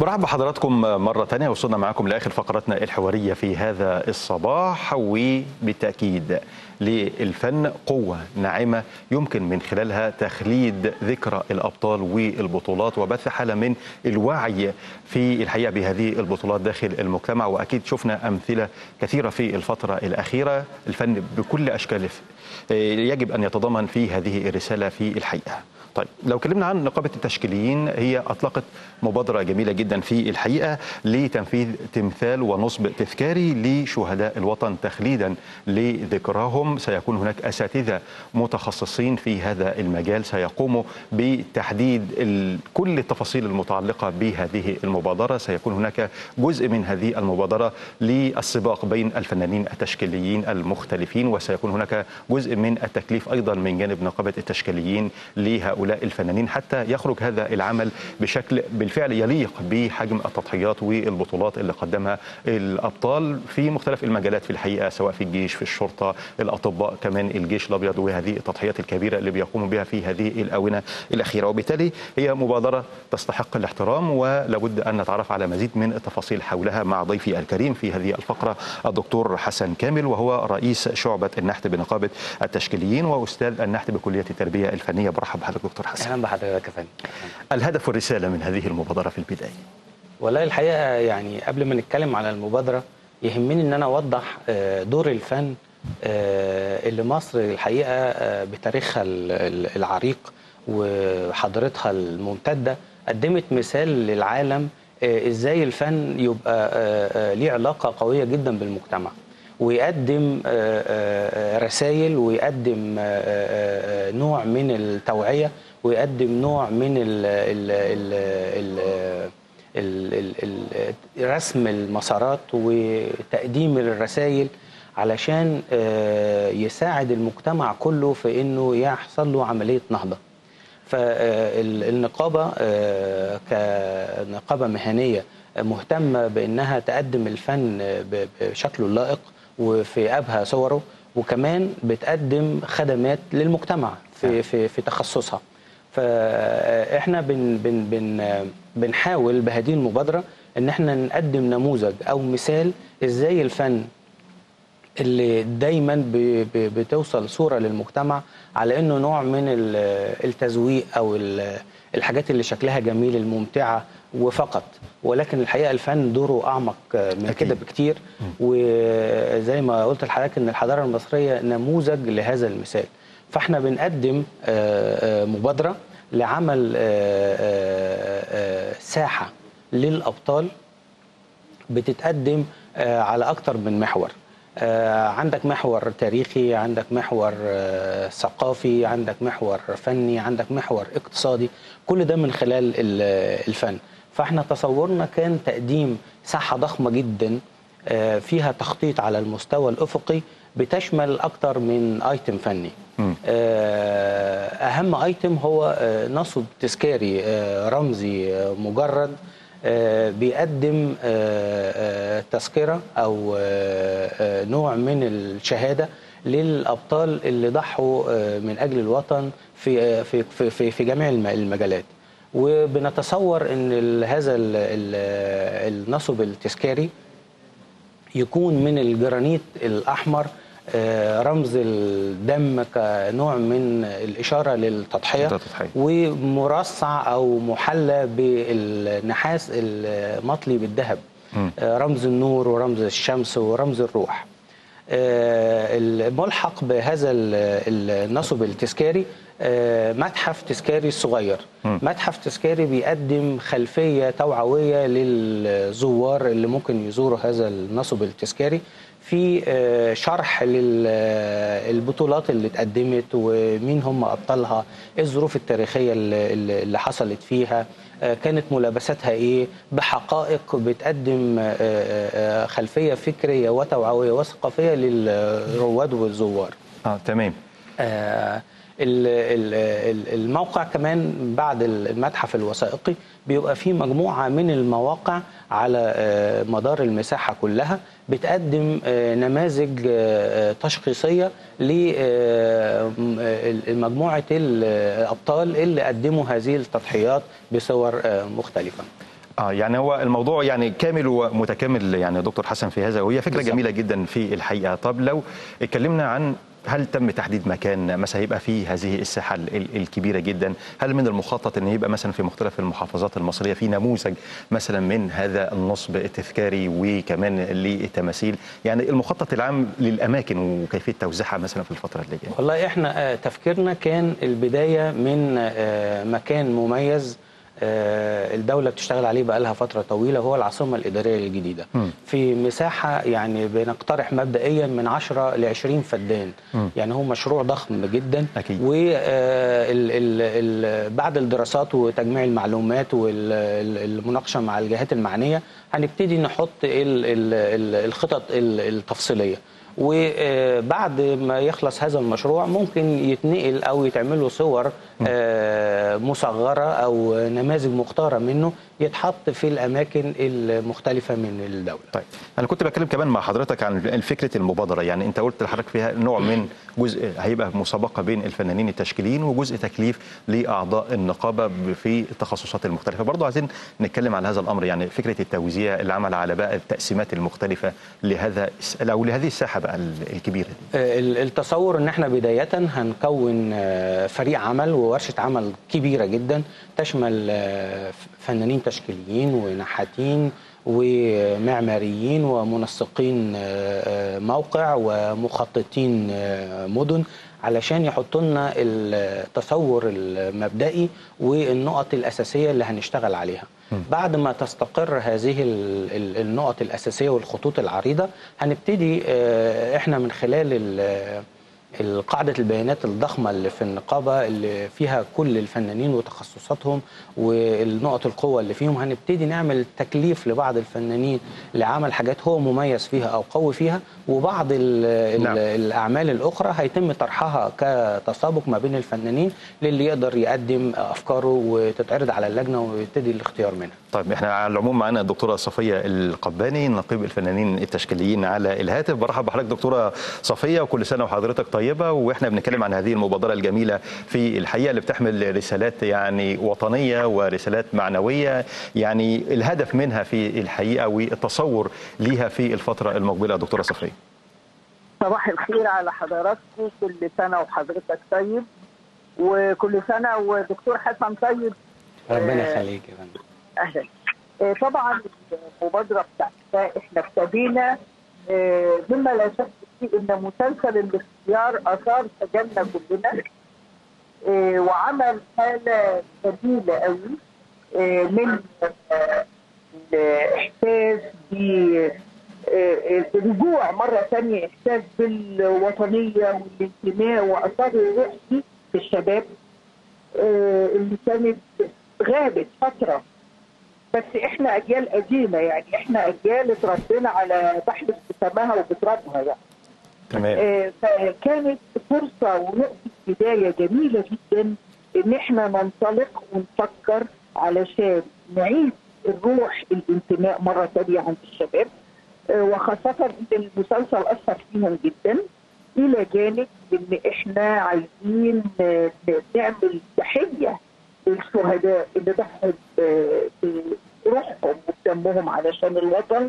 مرحبا بحضراتكم مرة تانية وصلنا معكم لآخر فقرتنا الحوارية في هذا الصباح وبالتأكيد للفن قوة ناعمة يمكن من خلالها تخليد ذكرى الأبطال والبطولات وبث حالة من الوعي في الحقيقة بهذه البطولات داخل المجتمع وأكيد شفنا أمثلة كثيرة في الفترة الأخيرة الفن بكل أشكاله يجب أن يتضمن في هذه الرسالة في الحقيقة طيب لو كلمنا عن نقابة التشكيليين هي أطلقت مبادرة جميلة جدا في الحقيقة لتنفيذ تمثال ونصب تذكاري لشهداء الوطن تخليدا لذكراهم سيكون هناك أساتذة متخصصين في هذا المجال سيقوموا بتحديد كل التفاصيل المتعلقة بهذه المبادرة سيكون هناك جزء من هذه المبادرة للسباق بين الفنانين التشكيليين المختلفين وسيكون هناك جزء من التكليف أيضا من جانب نقابة التشكيليين لهؤلاء هؤلاء الفنانين حتى يخرج هذا العمل بشكل بالفعل يليق بحجم التضحيات والبطولات اللي قدمها الابطال في مختلف المجالات في الحقيقه سواء في الجيش في الشرطه الاطباء كمان الجيش الابيض وهذه التضحيات الكبيره اللي بيقوموا بها في هذه الاونه الاخيره وبالتالي هي مبادره تستحق الاحترام ولابد ان نتعرف على مزيد من التفاصيل حولها مع ضيفي الكريم في هذه الفقره الدكتور حسن كامل وهو رئيس شعبه النحت بنقابه التشكيليين واستاذ النحت بكليه التربيه الفنيه برحب بحضرتك دكتور حسن اهلا بحضرتك يا فندم الهدف والرساله من هذه المبادره في البدايه والله الحقيقه يعني قبل ما نتكلم على المبادره يهمني ان انا اوضح دور الفن اللي مصر الحقيقه بتاريخها العريق وحضارتها الممتده قدمت مثال للعالم ازاي الفن يبقى ليه علاقه قويه جدا بالمجتمع ويقدم رسائل ويقدم نوع من التوعية ويقدم نوع من ال ال ال ال رسم المسارات وتقديم الرسائل علشان يساعد المجتمع كله في انه يحصل له عمليه نهضه. فالنقابه كنقابه مهنيه مهتمه بانها تقدم الفن بشكله اللائق وفي ابهى صوره وكمان بتقدم خدمات للمجتمع في في في تخصصها فاحنا بن بن بن بنحاول بهذه المبادره ان احنا نقدم نموذج او مثال ازاي الفن اللي دايما بتوصل صوره للمجتمع على انه نوع من التزويق او الحاجات اللي شكلها جميل الممتعه وفقط ولكن الحقيقه الفن دوره اعمق من كده بكتير وزي ما قلت لحضرتك ان الحضاره المصريه نموذج لهذا المثال فاحنا بنقدم مبادره لعمل ساحه للابطال بتتقدم على اكتر من محور عندك محور تاريخي عندك محور ثقافي عندك محور فني عندك محور اقتصادي كل ده من خلال الفن فاحنا تصورنا كان تقديم ساحة ضخمة جدا فيها تخطيط على المستوى الأفقي بتشمل أكتر من ايتم فني أهم ايتم هو نصب تذكاري رمزي مجرد بيقدم تذكرة أو نوع من الشهادة للأبطال اللي ضحوا من أجل الوطن في في في في جميع المجالات وبنتصور ان هذا النصب التذكاري يكون من الجرانيت الاحمر رمز الدم كنوع من الاشاره للتضحيه ومرصع او محلى بالنحاس المطلي بالذهب رمز النور ورمز الشمس ورمز الروح الملحق بهذا النصب التذكاري متحف تذكاري صغير متحف تذكاري بيقدم خلفية توعوية للزوار اللي ممكن يزوروا هذا النصب التذكاري في شرح للبطولات اللي اتقدمت ومين هم ابطالها ايه الظروف التاريخيه اللي حصلت فيها كانت ملابساتها ايه بحقائق بتقدم خلفيه فكريه وتوعويه وثقافيه للرواد والزوار اه تمام آه الموقع كمان بعد المتحف الوثائقي بيبقى فيه مجموعة من المواقع على مدار المساحة كلها بتقدم نماذج تشخيصية لمجموعة الأبطال اللي قدموا هذه التضحيات بصور مختلفة اه يعني هو الموضوع يعني كامل ومتكامل يعني دكتور حسن في هذا وهي فكره بالظبط. جميله جدا في الحقيقه طب لو اتكلمنا عن هل تم تحديد مكان مثلا هيبقى فيه هذه الساحه ال- الكبيره جدا هل من المخطط ان يبقى مثلا في مختلف المحافظات المصريه في نموذج مثلا من هذا النصب التذكاري وكمان للتماثيل يعني المخطط العام للاماكن وكيفيه توزيعها مثلا في الفتره اللي جايه والله احنا آه، تفكيرنا كان البدايه من آه، مكان مميز آه، الدوله بتشتغل عليه بقى لها فتره طويله هو العاصمه الاداريه الجديده مم. في مساحه يعني بنقترح مبدئيا من 10 ل 20 فدان مم. يعني هو مشروع ضخم جدا أكيد. وبعد الدراسات وتجميع المعلومات والمناقشه مع الجهات المعنيه هنبتدي نحط ال- ال- ال- الخطط ال- التفصيليه وبعد ما يخلص هذا المشروع ممكن يتنقل او يتعمل له صور آه، مصغره او نماذج مختاره منه يتحط في الاماكن المختلفه من الدوله طيب انا كنت بتكلم كمان مع حضرتك عن فكره المبادره يعني انت قلت لحضرتك فيها نوع من جزء هيبقى مسابقه بين الفنانين التشكيليين وجزء تكليف لاعضاء النقابه في التخصصات المختلفه برضه عايزين نتكلم عن هذا الامر يعني فكره التوزيع العمل على بقى التقسيمات المختلفه لهذا الس- او لهذه الساحه بقى ال- الكبيره دي ال- التصور ان احنا بدايه هنكون آه، فريق عمل وورشه عمل كبيره جدا تشمل آه، فنانين تشكيليين ونحاتين ومعماريين ومنسقين آه، آه، موقع ومخططين آه، مدن علشان يحطوا لنا التصور المبدئي والنقط الاساسيه اللي هنشتغل عليها بعد ما تستقر هذه ال- ال- النقط الاساسيه والخطوط العريضه هنبتدي آه، احنا من خلال ال- القاعدة البيانات الضخمة اللي في النقابة اللي فيها كل الفنانين وتخصصاتهم والنقط القوة اللي فيهم هنبتدي نعمل تكليف لبعض الفنانين لعمل حاجات هو مميز فيها أو قوي فيها وبعض ال ال نعم. الأعمال الأخرى هيتم طرحها كتسابق ما بين الفنانين للي يقدر يقدم أفكاره وتتعرض على اللجنة ويبتدي الاختيار منها طيب احنا على العموم معانا الدكتوره صفيه القباني نقيب الفنانين التشكيليين على الهاتف برحب بحضرتك دكتوره صفيه وكل سنه وحضرتك طيبه واحنا بنتكلم عن هذه المبادره الجميله في الحقيقه اللي بتحمل رسالات يعني وطنيه ورسالات معنويه يعني الهدف منها في الحقيقه والتصور ليها في الفتره المقبله دكتوره صفيه صباح الخير على حضراتكم كل سنة وحضرتك طيب وكل سنة ودكتور حسن طيب ربنا آه، يخليك يا فندم أهلا آه، طبعا المبادرة بتاعتنا احنا ابتدينا آه، مما لا شك فيه ان مسلسل الاختيار اثار تجلى كلنا آه، وعمل حالة جميلة قوي آه، من آه، الاحساس ب آه، الرجوع مرة ثانية إحساس بالوطنية والانتماء وأثار الروح دي في الشباب آه، اللي كانت غابت فترة بس احنا أجيال قديمة يعني احنا أجيال اتربينا على بحر بسماها وبترابها يعني تمام آه، فكانت فرصة ونقطة بداية جميلة جدا إن إحنا ننطلق ونفكر علشان نعيد الروح الانتماء مرة تانية عند الشباب آه، وخاصة إن المسلسل أثر فيهم جدا إلى جانب إن إحنا عايزين آه، نعمل تحية للشهداء اللي ضحوا ب- بروحهم وبدمهم علشان الوطن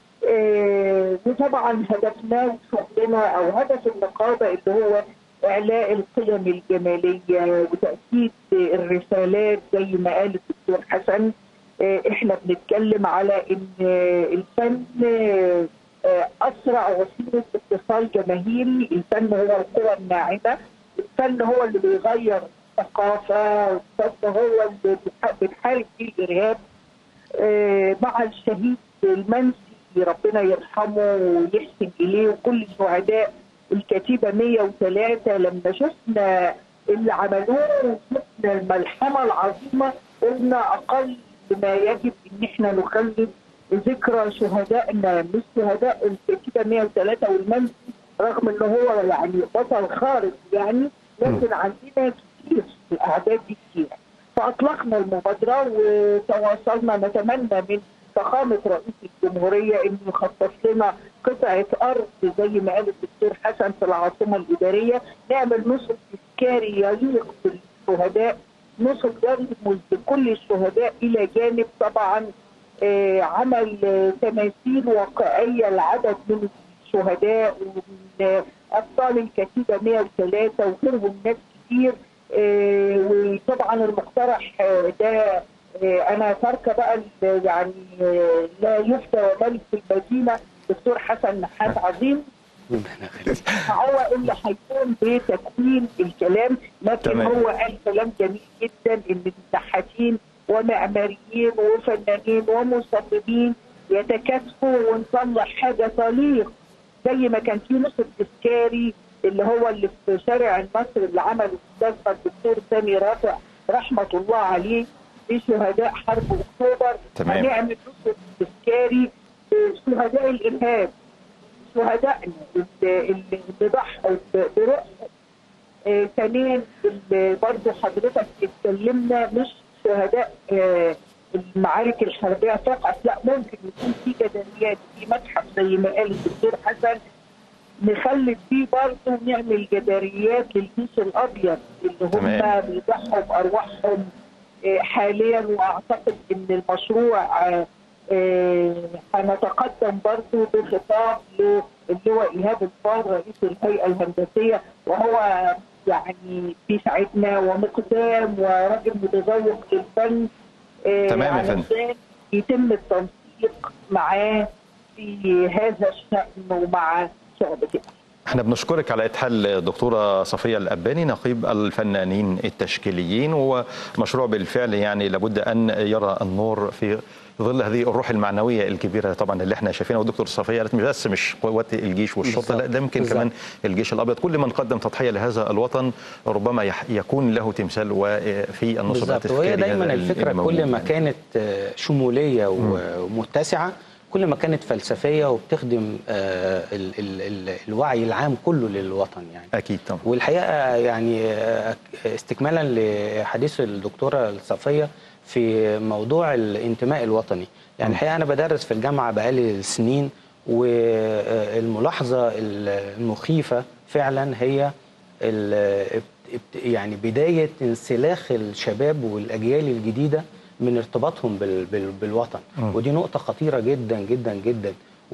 آه، وطبعا هدفنا وشغلنا او هدف النقابه اللي هو اعلاء القيم الجماليه وتاكيد الرسالات زي ما قال الدكتور حسن آه، احنا بنتكلم على ان آه، الفن آه، آه، اسرع وسيله اتصال جماهيري الفن هو القوى الناعمه الفن هو اللي بيغير الثقافه الفن هو اللي بتح- بتحارب فيه الارهاب آه، مع الشهيد المنسي ربنا يرحمه ويحسن اليه وكل شهداء الكتيبه 103 لما شفنا اللي عملوه وشفنا الملحمه العظيمه قلنا اقل ما يجب ان احنا نخلد ذكرى شهدائنا مش شهداء الكتيبه 103 والمنسي رغم ان هو يعني بطل خارق يعني لكن عندنا كتير الاعداد دي كتير فاطلقنا المبادره وتواصلنا نتمنى من فخامه رئيس الجمهوريه انه يخصص لنا قطعه ارض زي ما قال الدكتور حسن في العاصمه الاداريه نعمل نصب تذكاري يليق بالشهداء نصب يرمز بكل الشهداء الى جانب طبعا آه، عمل آه، تماثيل واقعيه لعدد من الشهداء ومن آه، ابطال الكتيبه 103 وغيرهم ناس كتير آه، وطبعا المقترح آه، ده آه، انا تاركه بقى ال- يعني آه، لا يفتى وملك في المدينه دكتور حسن نحاس عظيم ربنا يخليك. هو اللي هيكون بتكوين الكلام لكن تمام. هو قال كلام جميل جدا ان النحاتين ومعماريين وفنانين ومصممين يتكاتفوا ونصلح حاجه تليق زي ما كان في نص التذكاري اللي هو اللي في شارع النصر اللي عمله الاستاذ الدكتور سامي رافع رحمه الله عليه لشهداء حرب اكتوبر تمام. هنعمل نص التذكاري شهداء الارهاب شهدائنا اللي اللي ضحوا بروحهم آه، ثانيا اللي برضه حضرتك اتكلمنا مش شهداء آه، المعارك الحربيه فقط لا ممكن يكون في جداريات في متحف زي ما قال الدكتور حسن نخلي فيه برضه نعمل جداريات للجيش الابيض اللي هم تمام. بيضحوا بارواحهم آه، حاليا واعتقد ان المشروع آه، آه، هنتقدم برضه بخطاب للواء ايهاب الفار رئيس الهيئه الهندسيه وهو يعني بيساعدنا ومقدام وراجل متذوق للفن آه، تمام يا فندم. علشان يتم التنسيق معاه في هذا الشان ومع شعبة احنا بنشكرك على اتحال الدكتوره صفيه الاباني نقيب الفنانين التشكيليين وهو مشروع بالفعل يعني لابد ان يرى النور في ظل هذه الروح المعنويه الكبيره طبعا اللي احنا شايفينها والدكتور صفيه قالت مش بس مش قوات الجيش والشرطه لا ده يمكن بالظبط. كمان الجيش الابيض كل من قدم تضحيه لهذا الوطن ربما يح- يكون له تمثال وفي النصب بالظبط التذكاري وهي هذا دايما ال- الفكره الموجود. كل ما كانت آه، شموليه و- ومتسعه كل ما كانت فلسفيه وبتخدم آه، ال- ال- ال- الوعي العام كله للوطن يعني اكيد طبعا والحقيقه يعني آه، استكمالا لحديث الدكتوره الصفيه في موضوع الانتماء الوطني يعني الحقيقه انا بدرس في الجامعه بقالي سنين والملاحظه المخيفه فعلا هي ال- ابت- يعني بدايه انسلاخ الشباب والاجيال الجديده من ارتباطهم بال- بال- بالوطن ودي نقطه خطيره جدا جدا جدا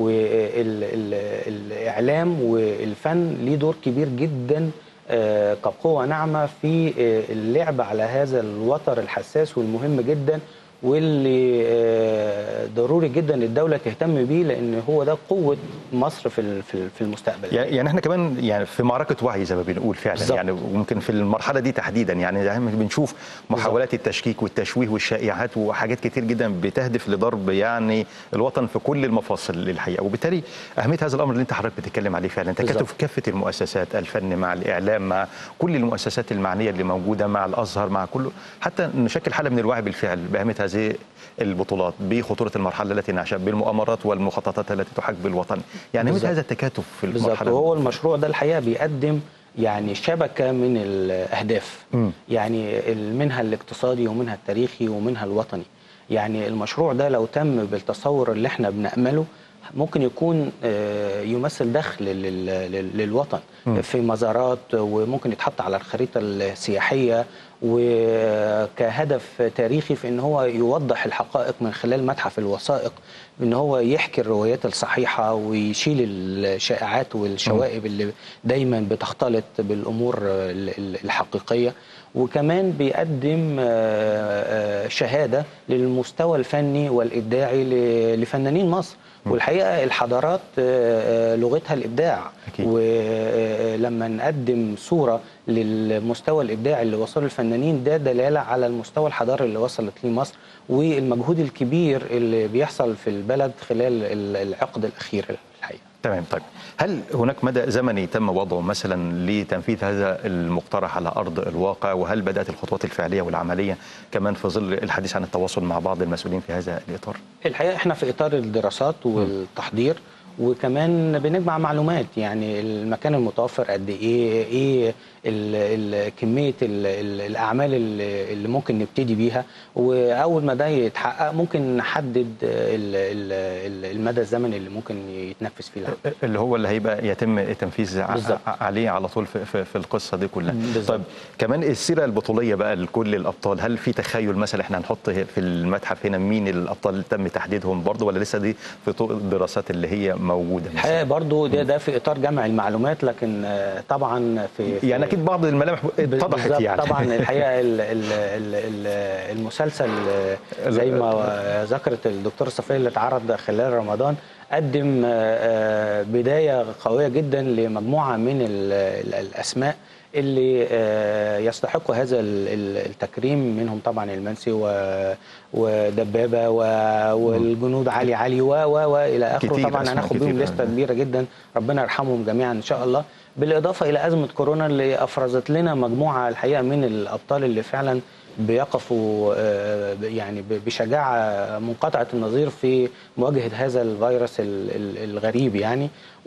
والاعلام والفن ليه دور كبير جدا آه، كقوه ناعمه في آه، اللعب على هذا الوتر الحساس والمهم جدا واللي آه، ضروري جدا الدوله تهتم بيه لان هو ده قوه مصر في ال- في ال- في المستقبل يعني يعني احنا كمان يعني في معركه وعي زي ما بنقول فعلا بالظبط. يعني وممكن في المرحله دي تحديدا يعني دايما بنشوف محاولات التشكيك والتشويه والشائعات وحاجات كتير جدا بتهدف لضرب يعني الوطن في كل المفاصل الحقيقه وبالتالي اهميه هذا الامر اللي انت حضرتك بتتكلم عليه فعلا تكاتف بالظبط. كافه المؤسسات الفن مع الاعلام مع كل المؤسسات المعنيه اللي موجوده مع الازهر مع كله حتى نشكل حاله من الوعي بالفعل باهميه هذه البطولات بخطوره المرحله التي نعيشها بالمؤامرات والمخططات التي تحاك بالوطن يعني اهميه بالظبط. هذا التكاتف في بالظبط المرحله وهو المشروع ده الحقيقه بيقدم يعني شبكه من الاهداف مم. يعني منها الاقتصادي ومنها التاريخي ومنها الوطني يعني المشروع ده لو تم بالتصور اللي احنا بنأمله ممكن يكون آه، يمثل دخل لل- لل- للوطن في مزارات وممكن يتحط على الخريطة السياحية وكهدف تاريخي في ان هو يوضح الحقائق من خلال متحف الوثائق ان هو يحكي الروايات الصحيحة ويشيل الشائعات والشوائب اللي دايما بتختلط بالامور ال- ال- الحقيقية وكمان بيقدم آه، آه، شهادة للمستوى الفني والإبداعي ل- لفنانين مصر والحقيقة الحضارات آه، آه، لغتها الإبداع أكيد. ولما نقدم صورة للمستوى الإبداعي اللي وصله الفنانين ده دلالة على المستوى الحضاري اللي وصلت ليه مصر والمجهود الكبير اللي بيحصل في البلد خلال ال- العقد الأخير الحقيقة تمام طيب هل هناك مدى زمني تم وضعه مثلا لتنفيذ هذا المقترح على ارض الواقع وهل بدات الخطوات الفعليه والعمليه كمان في ظل الحديث عن التواصل مع بعض المسؤولين في هذا الاطار؟ الحقيقه احنا في اطار الدراسات والتحضير وكمان بنجمع معلومات يعني المكان المتوفر قد ايه ايه ال ال كميه ال ال الاعمال اللي اللي ممكن نبتدي بيها واول ما ده يتحقق ممكن نحدد ال ال المدى الزمني اللي ممكن يتنفذ فيه العمل. اللي هو اللي هيبقى يتم التنفيذ ع- بالظبط. عليه على طول في, في, في القصه دي كلها بالظبط. طيب كمان السيره البطوليه بقى لكل الابطال هل في تخيل مثلا احنا هنحط في المتحف هنا مين الابطال اللي تم تحديدهم برضه ولا لسه دي في طوق الدراسات اللي هي موجوده مثلاً؟ الحقيقه برضو ده ده في اطار جمع المعلومات لكن آه، طبعا في, في يعني اكيد بعض الملامح اتضحت بالظبط. يعني طبعا الحقيقه ال ال ال ال المسلسل زي ما ذكرت الدكتوره صفيه اللي اتعرض خلال رمضان قدم آه، بدايه قويه جدا لمجموعه من ال- ال- الاسماء اللي آه، يستحقوا هذا ال- ال- التكريم منهم طبعا المنسي و- ودبابه و- والجنود علي علي و و والى اخره كتير، طبعا أسماء هناخد كتير بيهم فعلاً. لسته كبيره جدا ربنا يرحمهم جميعا ان شاء الله بالاضافه الى ازمه كورونا اللي افرزت لنا مجموعه الحقيقه من الابطال اللي فعلا بيقفوا آه، يعني ب- بشجاعه منقطعه النظير في مواجهه هذا الفيروس ال- ال- الغريب يعني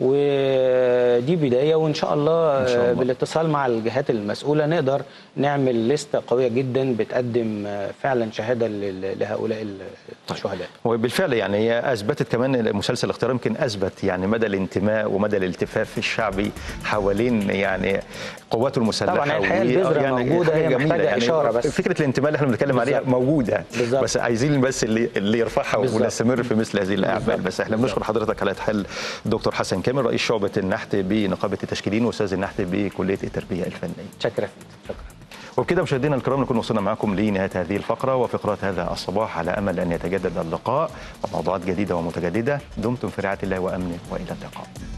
ودي بدايه وان شاء الله, إن شاء الله. آه، بالاتصال مع الجهات المسؤوله نقدر نعمل لسته قويه جدا بتقدم آه، فعلا شهاده لل- لهؤلاء الشهداء وبالفعل يعني هي اثبتت كمان مسلسل الاختيار يمكن اثبت يعني مدى الانتماء ومدى الالتفاف الشعبي حوالين يعني قواته المسلحه طبعاً الحقيقة و- البذرة موجودة، حاجة هي جميلة محتاجة إشارة بس. فكره الانتماء اللي احنا بنتكلم عليها بالظبط. موجوده بالظبط. بس عايزين بس اللي اللي يرفعها بالظبط. ونستمر في مثل هذه الاعمال بالظبط. بس احنا بنشكر حضرتك على حل دكتور حسن كامل رئيس شعبه النحت بنقابه التشكيلين واستاذ النحت بكليه التربيه الفنيه شكرا يا فندم. شكرا وبكده مشاهدينا الكرام نكون وصلنا معكم لنهايه هذه الفقره وفقرات هذا الصباح على امل ان يتجدد اللقاء وموضوعات جديده ومتجدده دمتم في رعايه الله وامنه والى اللقاء